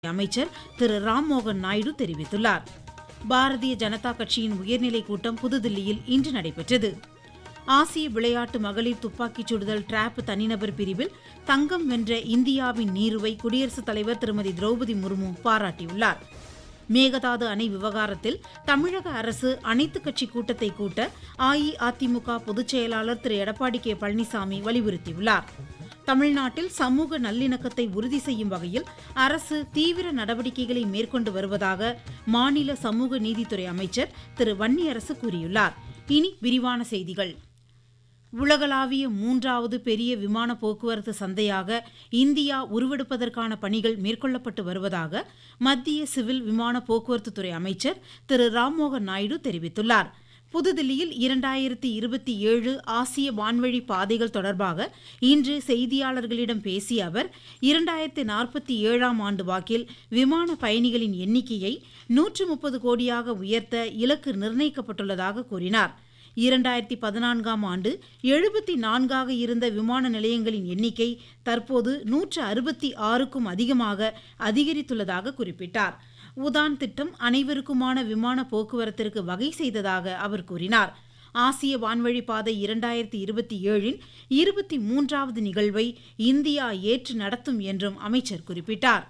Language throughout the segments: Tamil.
அமைச்சர் திரு ராம்மோகன் நாயுடு தெரிவித்துள்ளார் பாரதிய ஜனதா கட்சியின் உயர்நிலைக் கூட்டம் புதுதில்லியில் இன்று நடைபெற்றது ஆசிய விளையாட்டு மகளிர் துப்பாக்கிச் சுடுதல் டிராப் தனிநபர் பிரிவில் தங்கம் வென்ற இந்தியாவின் நீருவை குடியரசுத் தலைவர் திருமதி திரௌபதி முர்மு பாராட்டியுள்ளார் மேகதாது அணை விவகாரத்தில் தமிழக அரசு அனைத்துக் கட்சி கூட்டத்தை கூட்ட அஇஅதிமுக பொதுச் செயலாளர் திரு எடப்பாடி கே பழனிசாமி வலியுறுத்தியுள்ளார் தமிழ்நாட்டில் சமூக நல்லிணக்கத்தை உறுதி செய்யும் வகையில் அரசு தீவிர நடவடிக்கைகளை மேற்கொண்டு வருவதாக மாநில சமூக நீதித்துறை அமைச்சர் திரு வன்னியரசு கூறியுள்ளார் இனி விரிவான செய்திகள் உலகளாவிய மூன்றாவது பெரிய விமான போக்குவரத்து சந்தையாக இந்தியா உருவெடுப்பதற்கான பணிகள் மேற்கொள்ளப்பட்டு வருவதாக மத்திய சிவில் விமான போக்குவரத்துத்துறை அமைச்சர் திரு ராம்மோகன் நாயுடு தெரிவித்துள்ளார் புதுதில்லியில் இரண்டாயிரத்தி இருபத்தி ஏழு ஆசிய வான்வழி பாதைகள் தொடர்பாக இன்று செய்தியாளர்களிடம் பேசிய அவர் இரண்டாயிரத்தி நாற்பத்தி ஏழாம் ஆண்டு வாக்கில் விமான பயணிகளின் எண்ணிக்கையை நூற்று முப்பது கோடியாக உயர்த்த இலக்கு நிர்ணயிக்கப்பட்டுள்ளதாக கூறினார் இரண்டாயிரத்தி பதினான்காம் ஆண்டு எழுபத்தி நான்காக இருந்த விமான நிலையங்களின் எண்ணிக்கை தற்போது நூற்று அறுபத்தி ஆறுக்கும் அதிகமாக அதிகரித்துள்ளதாக குறிப்பிட்டார் உதான் திட்டம் அனைவருக்குமான விமான போக்குவரத்திற்கு வகை செய்ததாக அவர் கூறினார் ஆசிய வான்வழி பாதை இரண்டாயிரத்தி இருபத்தி ஏழின் இருபத்தி மூன்றாவது நிகழ்வை இந்தியா ஏற்று நடத்தும் என்றும் அமைச்சர் குறிப்பிட்டார்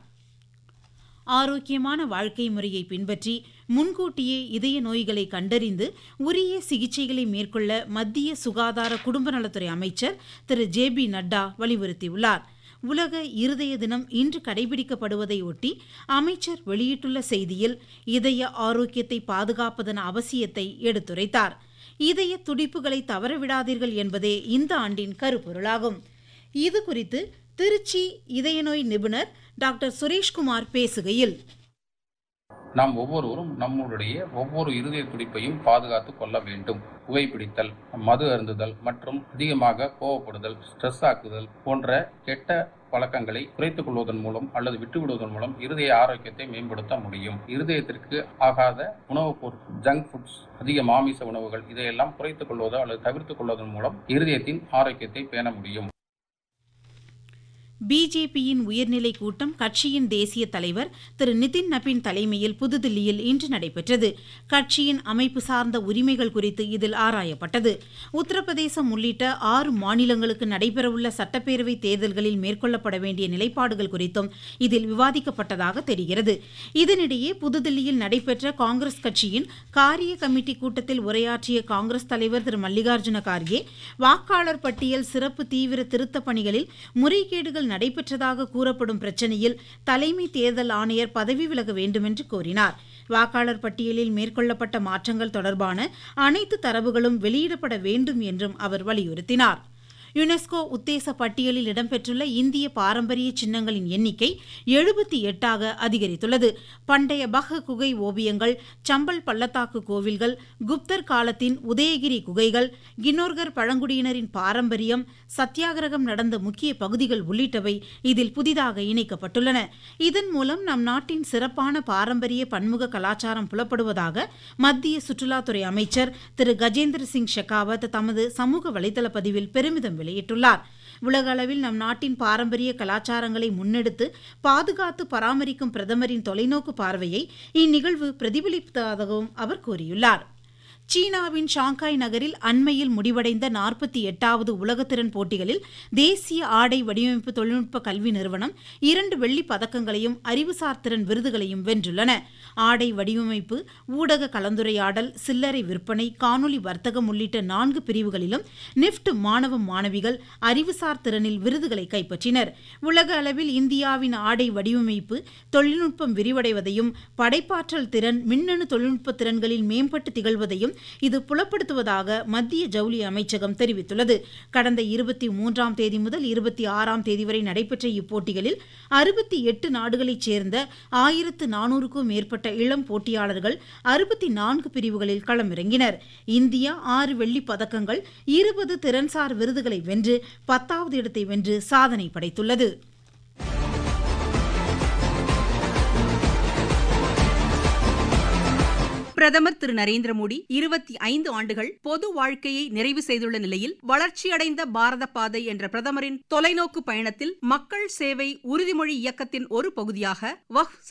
ஆரோக்கியமான வாழ்க்கை முறையை பின்பற்றி முன்கூட்டியே இதய நோய்களை கண்டறிந்து உரிய சிகிச்சைகளை மேற்கொள்ள மத்திய சுகாதார குடும்ப நலத்துறை அமைச்சர் திரு ஜே பி நட்டா வலியுறுத்தியுள்ளார் உலக இருதய தினம் இன்று கடைபிடிக்கப்படுவதை ஒட்டி அமைச்சர் வெளியிட்டுள்ள செய்தியில் இதய ஆரோக்கியத்தை பாதுகாப்பதன் அவசியத்தை எடுத்துரைத்தார் இதய துடிப்புகளை தவறவிடாதீர்கள் என்பதே இந்த ஆண்டின் கருப்பொருளாகும் இது குறித்து திருச்சி இதய நோய் நிபுணர் டாக்டர் சுரேஷ்குமார் பேசுகையில் நாம் ஒவ்வொருவரும் நம்மளுடைய ஒவ்வொரு இருதய துடிப்பையும் பாதுகாத்து கொள்ள வேண்டும் புகைப்பிடித்தல் மது அருந்துதல் மற்றும் அதிகமாக கோவப்படுதல் ஸ்ட்ரெஸ் ஆக்குதல் போன்ற கெட்ட பழக்கங்களை குறைத்துக் கொள்வதன் மூலம் அல்லது விட்டுவிடுவதன் மூலம் இருதய ஆரோக்கியத்தை மேம்படுத்த முடியும் இருதயத்திற்கு ஆகாத உணவுப் பொருட்கள் ஜங்க் ஃபுட்ஸ் அதிக மாமிச உணவுகள் இதையெல்லாம் குறைத்துக் கொள்வதோ அல்லது தவிர்த்துக் கொள்வதன் மூலம் இருதயத்தின் ஆரோக்கியத்தை பேண முடியும் பிஜேபியின் உயர்நிலை கூட்டம் கட்சியின் தேசிய தலைவர் திரு நிதின் நபின் தலைமையில் புதுதில்லியில் இன்று நடைபெற்றது கட்சியின் அமைப்பு சார்ந்த உரிமைகள் குறித்து இதில் ஆராயப்பட்டது உத்தரப்பிரதேசம் உள்ளிட்ட ஆறு மாநிலங்களுக்கு நடைபெறவுள்ள சட்டப்பேரவை தேர்தல்களில் மேற்கொள்ளப்பட வேண்டிய நிலைப்பாடுகள் குறித்தும் இதில் விவாதிக்கப்பட்டதாக தெரிகிறது இதனிடையே புதுதில்லியில் நடைபெற்ற காங்கிரஸ் கட்சியின் காரிய கமிட்டி கூட்டத்தில் உரையாற்றிய காங்கிரஸ் தலைவர் திரு மல்லிகார்ஜுன கார்கே வாக்காளர் பட்டியல் சிறப்பு தீவிர திருத்தப் பணிகளில் முறைகேடுகள் நடைபெற்றதாக கூறப்படும் பிரச்சனையில் தலைமை தேர்தல் ஆணையர் பதவி விலக வேண்டுமென்று கோரினார் வாக்காளர் பட்டியலில் மேற்கொள்ளப்பட்ட மாற்றங்கள் தொடர்பான அனைத்து தரவுகளும் வெளியிடப்பட வேண்டும் என்றும் அவர் வலியுறுத்தினார் யுனெஸ்கோ உத்தேச பட்டியலில் இடம்பெற்றுள்ள இந்திய பாரம்பரிய சின்னங்களின் எண்ணிக்கை எழுபத்தி எட்டாக அதிகரித்துள்ளது பண்டைய பஹ குகை ஓவியங்கள் சம்பல் பள்ளத்தாக்கு கோவில்கள் குப்தர் காலத்தின் உதயகிரி குகைகள் கின்னோர்கர் பழங்குடியினரின் பாரம்பரியம் சத்தியாகிரகம் நடந்த முக்கிய பகுதிகள் உள்ளிட்டவை இதில் புதிதாக இணைக்கப்பட்டுள்ளன இதன் மூலம் நம் நாட்டின் சிறப்பான பாரம்பரிய பன்முக கலாச்சாரம் புலப்படுவதாக மத்திய சுற்றுலாத்துறை அமைச்சர் திரு கஜேந்திர சிங் ஷெகாவத் தமது சமூக வலைதள பதிவில் பெருமிதம் வெளியிட்டுள்ளார் உலக அளவில் நம் நாட்டின் பாரம்பரிய கலாச்சாரங்களை முன்னெடுத்து பாதுகாத்து பராமரிக்கும் பிரதமரின் தொலைநோக்கு பார்வையை இந்நிகழ்வு பிரதிபலிப்பதாகவும் அவர் கூறியுள்ளார் சீனாவின் ஷாங்காய் நகரில் அண்மையில் முடிவடைந்த நாற்பத்தி எட்டாவது உலகத்திறன் போட்டிகளில் தேசிய ஆடை வடிவமைப்பு தொழில்நுட்ப கல்வி நிறுவனம் இரண்டு வெள்ளிப் பதக்கங்களையும் அறிவுசார் திறன் விருதுகளையும் வென்றுள்ளன ஆடை வடிவமைப்பு ஊடக கலந்துரையாடல் சில்லறை விற்பனை காணொலி வர்த்தகம் உள்ளிட்ட நான்கு பிரிவுகளிலும் நிஃப்ட் மாணவ மாணவிகள் அறிவுசார் திறனில் விருதுகளை கைப்பற்றினர் உலக அளவில் இந்தியாவின் ஆடை வடிவமைப்பு தொழில்நுட்பம் விரிவடைவதையும் படைப்பாற்றல் திறன் மின்னணு தொழில்நுட்ப திறன்களில் மேம்பட்டு திகழ்வதையும் இது புலப்படுத்துவதாக மத்திய ஜவுளி அமைச்சகம் தெரிவித்துள்ளது கடந்த இருபத்தி மூன்றாம் தேதி முதல் இருபத்தி ஆறாம் தேதி வரை நடைபெற்ற இப்போட்டிகளில் அறுபத்தி எட்டு நாடுகளைச் சேர்ந்த ஆயிரத்து நானூறுக்கும் மேற்பட்ட இளம் போட்டியாளர்கள் அறுபத்தி நான்கு பிரிவுகளில் களமிறங்கினர் இந்தியா ஆறு வெள்ளிப் பதக்கங்கள் இருபது திறன்சார் விருதுகளை வென்று பத்தாவது இடத்தை வென்று சாதனை படைத்துள்ளது பிரதமர் திரு நரேந்திர மோடி இருபத்தி ஐந்து ஆண்டுகள் பொது வாழ்க்கையை நிறைவு செய்துள்ள நிலையில் வளர்ச்சியடைந்த பாரத பாதை என்ற பிரதமரின் தொலைநோக்கு பயணத்தில் மக்கள் சேவை உறுதிமொழி இயக்கத்தின் ஒரு பகுதியாக வக்ஃப்